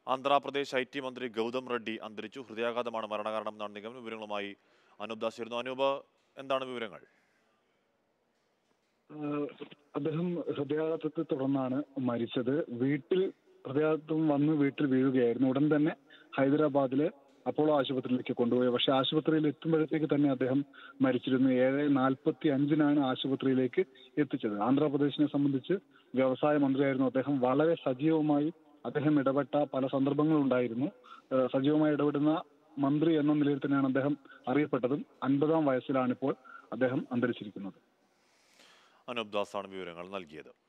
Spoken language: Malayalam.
ആന്ധ്രാപ്രദേശ് ഐ ടി മന്ത്രി ഗൗതം റെഡ്ഡി അന്തരിച്ചു ഹൃദയാഘാതമാണ് മരണകാരണം എന്നാണ് നിഗമനം വിവരങ്ങളുമായി അനൂപ് ദാസ് ചേരുന്നു അനൂപ് എന്താണ് വിവരങ്ങൾ ആഹ് അദ്ദേഹം ഹൃദയാഘാതത്തെ തുടർന്നാണ് മരിച്ചത് വീട്ടിൽ ഹൃദയാഘാതം വന്ന് വീട്ടിൽ വീഴുകയായിരുന്നു ഉടൻ തന്നെ ഹൈദരാബാദിലെ അപ്പോളോ ആശുപത്രിയിലേക്ക് കൊണ്ടുപോയി പക്ഷെ ആശുപത്രിയിൽ എത്തുമ്പോഴത്തേക്ക് തന്നെ അദ്ദേഹം മരിച്ചിരുന്നു ഏഴ് നാൽപ്പത്തി അഞ്ചിനാണ് ആശുപത്രിയിലേക്ക് എത്തിച്ചത് ആന്ധ്രാപ്രദേശിനെ സംബന്ധിച്ച് വ്യവസായ മന്ത്രിയായിരുന്നു അദ്ദേഹം വളരെ സജീവമായി അദ്ദേഹം ഇടപെട്ട പല സന്ദർഭങ്ങളുണ്ടായിരുന്നു ആഹ് സജീവമായി ഇടപെടുന്ന മന്ത്രി എന്ന നിലയിൽ തന്നെയാണ് അദ്ദേഹം അറിയപ്പെട്ടതും അൻപതാം വയസ്സിലാണിപ്പോൾ അദ്ദേഹം അന്തരിച്ചിരിക്കുന്നത് അനൂപ് ദാസാണ് വിവരങ്ങൾ നൽകിയത്